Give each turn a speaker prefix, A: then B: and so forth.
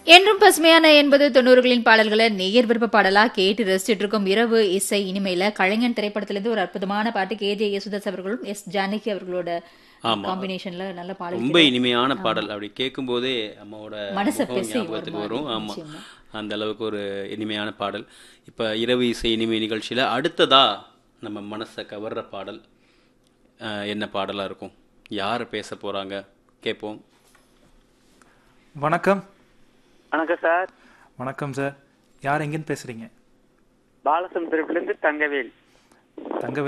A: என்றும் பசுமையான எண்பது தொண்ணூறுகளின் பாடல்களை நேயர் விருப்ப பாடலா கேட்டு ரசிச்சிட்டு இருக்கும் இரவு இசை இனிமையில கலைஞன் திரைப்படத்திலிருந்து ஒரு அற்புதமான பாட்டு கே ஜே யேசுதாஸ் அவர்களும் எஸ் ஜானகி அவர்களோட
B: ஆமா.
A: காம்பினேஷன்ல நல்ல பாடல்
B: ரொம்ப இனிமையான பாடல் அப்படி கேட்கும் போதே அம்மாவோட
A: மனசை
B: முகம்
A: பிசை ஒரு
B: ஞாபகத்துக்கு
A: மாதிரி,
B: வரும் ஆமா
A: நிச்சயமா.
B: அந்த அளவுக்கு ஒரு இனிமையான பாடல் இப்ப இரவு இசை இனிமை நிகழ்ச்சியில அடுத்ததா நம்ம மனசை கவர்ற பாடல் அஹ், என்ன பாடலா இருக்கும் யார் பேச போறாங்க கேட்போம்
C: வணக்கம்
D: வணக்கம் சார்
C: வணக்கம் சார் யார் எங்கேருந்து பேசுறீங்க
D: பாலசமுத்திரத்துலேருந்து தங்கவேல்
C: தங்க